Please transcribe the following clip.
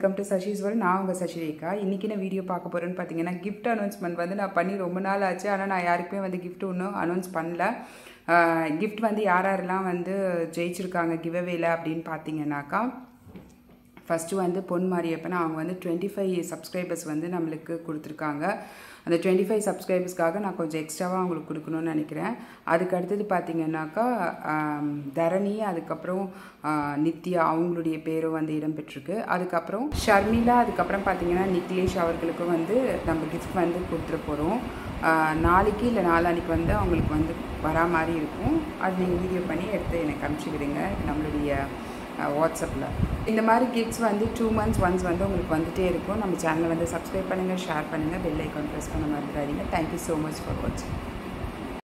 welcome to சஷிஸ் world நான் உங்கள் சஷிரேகா இன்றைக்கி என்ன வீடியோ பார்க்க போகிறேன்னு பார்த்தீங்கன்னா கிஃப்ட் அனௌன்ஸ்மெண்ட் வந்து நான் பண்ணி ரொம்ப நாள் ஆச்சு ஆனால் நான் யாருக்குமே வந்து gift ஒன்றும் அனௌன்ஸ் பண்ணல கிஃப்ட் வந்து யார் யாரெல்லாம் வந்து ஜெயிச்சிருக்காங்க கிவ்அவேல அப்படின்னு பார்த்தீங்கன்னாக்கா ஃபஸ்ட்டு வந்து பொன் மாரியப்பன் அவங்க வந்து டுவெண்ட்டி ஃபைவ் சப்ஸ்கிரைபர்ஸ் வந்து நம்மளுக்கு கொடுத்துருக்காங்க அந்த டுவெண்ட்டி ஃபைவ் சப்ஸ்கிரைபர்ஸ்க்காக நான் கொஞ்சம் எக்ஸ்ட்ராவாக அவங்களுக்கு கொடுக்கணும்னு நினைக்கிறேன் அதுக்கு அடுத்தது பார்த்தீங்கன்னாக்கா ஆம், தரணி அதுக்கப்புறம் ஆ, நித்யா அவங்களுடைய பேரும் வந்து இடம்பெற்றிருக்கு அதுக்கப்புறம் ஷர்மிளா அதுக்கப்புறம் பார்த்தீங்கன்னா நிக்லேஷ் அவர்களுக்கும் வந்து நம்ம கிஃப்ட் வந்து கொடுத்துட போகிறோம் நாளைக்கு இல்லை நாளான்னைக்கு வந்து அவங்களுக்கு வந்து வரா மாதிரி இருக்கும் அது நீங்கள் வீடியோ பண்ணி எடுத்து எனக்கு அனுப்பிச்சிக்கிடுங்க நம்மளுடைய வாட்ஸ்அப்பில் இந்த மாதிரி கிஃப்ட்ஸ் வந்து டூ மந்த்ஸ் ஒன்ஸ் வந்து உங்களுக்கு வந்துட்டே இருக்கும் நம்ம சேனலை வந்து சப்ஸ்கிரைப் பண்ணுங்கள் ஷேர் பண்ணுங்கள் பெல் ஐக்கான் ப்ரெஸ் பண்ண மறந்துடாதீங்க தேங்க்யூ ஸோ மச் ஃபார் வாட்சிங்